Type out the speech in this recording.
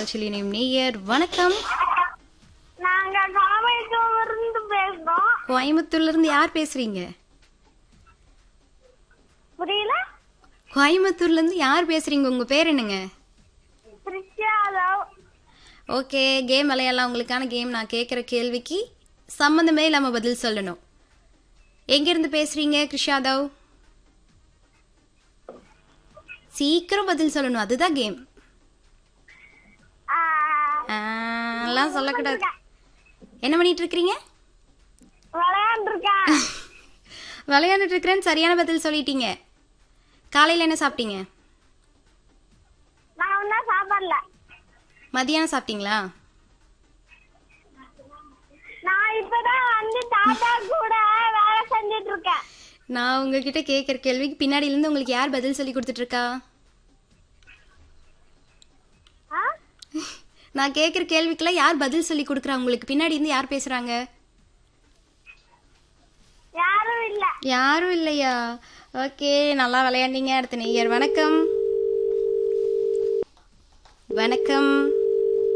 நிகழ்ச்சியில் இணையும் நேயர் வணக்கம் நாங்க காலேஜ்ல இருந்து பேசுறோம் கோயம்புத்தூர்ல இருந்து யார் பேசுறீங்க புரியல கோயம்புத்தூர்ல இருந்து யார் பேசுறீங்க உங்க பேர் என்னங்க பிரிச்சாதவ் ஓகே கேம் விளையாடலாம் உங்களுக்கான கேம் நான் கேட்குற கேள்விக்கு சம்மந்தமே இல்லாமல் பதில் சொல்லணும் எங்கேருந்து பேசுறீங்க கிருஷாதவ் சீக்கிரம் பதில் சொல்லணும் அதுதான் கேம் எல்லாம் சொல்லக்கூடாது என்ன பண்ணிட்டு இருக்கிறீங்க விளையாண்டுருக்கேன் விளையாண்டுட்டு இருக்கிறேன்னு சரியான பதில் சொல்லிட்டீங்க காலையில் என்ன சாப்பிட்டீங்க நான் ஒன்னும் சாப்பிடல மதியானம் சாப்பிட்டீங்களா நான் இப்பதான் வந்து தாத்தா கூட வேலை செஞ்சுட்டு இருக்கேன் நான் உங்ககிட்ட கேட்குற கேள்விக்கு பின்னாடியிலேருந்து உங்களுக்கு யார் பதில் சொல்லி கொடுத்துட்டு இருக்கா ஆ? நான் கேட்குற கேள்விக்கெல்லாம் யார் பதில் சொல்லி கொடுக்குறா உங்களுக்கு பின்னாடி இருந்து யார் பேசுறாங்க யாரும் இல்ல யாரும் இல்லையா ஓகே நல்லா விளையாண்டீங்க அடுத்த நேயர் வணக்கம் வணக்கம்